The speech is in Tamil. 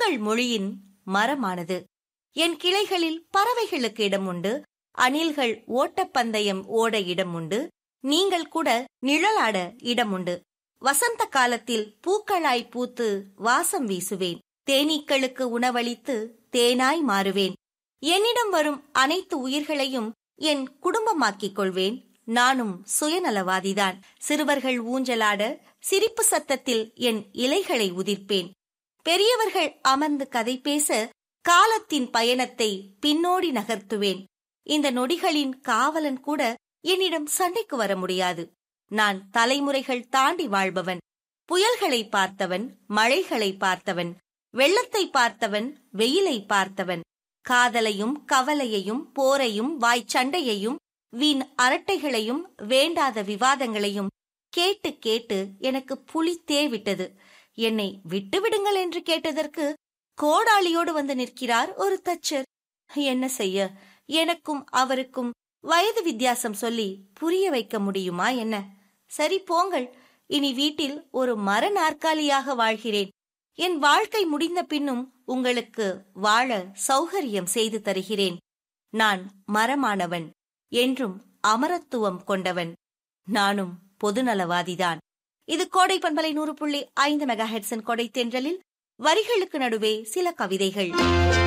எங்கள் மொழியின் மரமானது என் கிளைகளில் பறவைகளுக்கு இடம் உண்டு அணில்கள் ஓட்டப்பந்தயம் ஓட இடம் உண்டு நீங்கள் கூட நிழலாட இடம் உண்டு வசந்த காலத்தில் பூக்களாய் பூத்து வாசம் வீசுவேன் தேனீக்களுக்கு உணவளித்து தேனாய் மாறுவேன் என்னிடம் வரும் அனைத்து உயிர்களையும் என் குடும்பமாக்கிக் கொள்வேன் நானும் சுயநலவாதிதான் சிறுவர்கள் ஊஞ்சலாட சிரிப்பு சத்தத்தில் என் இலைகளை உதிர்ப்பேன் பெரியவர்கள் அமர்ந்து கதை பேச காலத்தின் பயணத்தை பின்னோடி நகர்த்துவேன் இந்த நொடிகளின் காவலன் கூட என்னிடம் சண்டைக்கு வர முடியாது நான் தலைமுறைகள் தாண்டி வாழ்பவன் புயல்களை பார்த்தவன் மழைகளை பார்த்தவன் வெள்ளத்தை பார்த்தவன் வெயிலை பார்த்தவன் காதலையும் கவலையையும் போரையும் வாய்ச்சண்டையையும் வீண் அரட்டைகளையும் வேண்டாத விவாதங்களையும் கேட்டு கேட்டு எனக்கு புளித்தே விட்டது என்னை விட்டுவிடுங்கள் என்று கேட்டதற்கு கோடாளியோடு வந்து நிற்கிறார் ஒரு தச்சர் என்ன செய்ய எனக்கும் அவருக்கும் வயது வித்தியாசம் சொல்லி புரிய வைக்க முடியுமா என்ன சரி போங்கள் இனி வீட்டில் ஒரு மர நாற்காலியாக வாழ்கிறேன் என் வாழ்க்கை முடிந்த பின்னும் உங்களுக்கு வாழ சௌகரியம் செய்து தருகிறேன் நான் மரமானவன் என்றும் அமரத்துவம் கொண்டவன் நானும் பொதுநலவாதிதான் இது கோடை பண்பலை நூறு புள்ளி ஐந்து மெகா ஹெட்ஸின் கொடை தென்றலில் வரிகளுக்கு நடுவே சில கவிதைகள்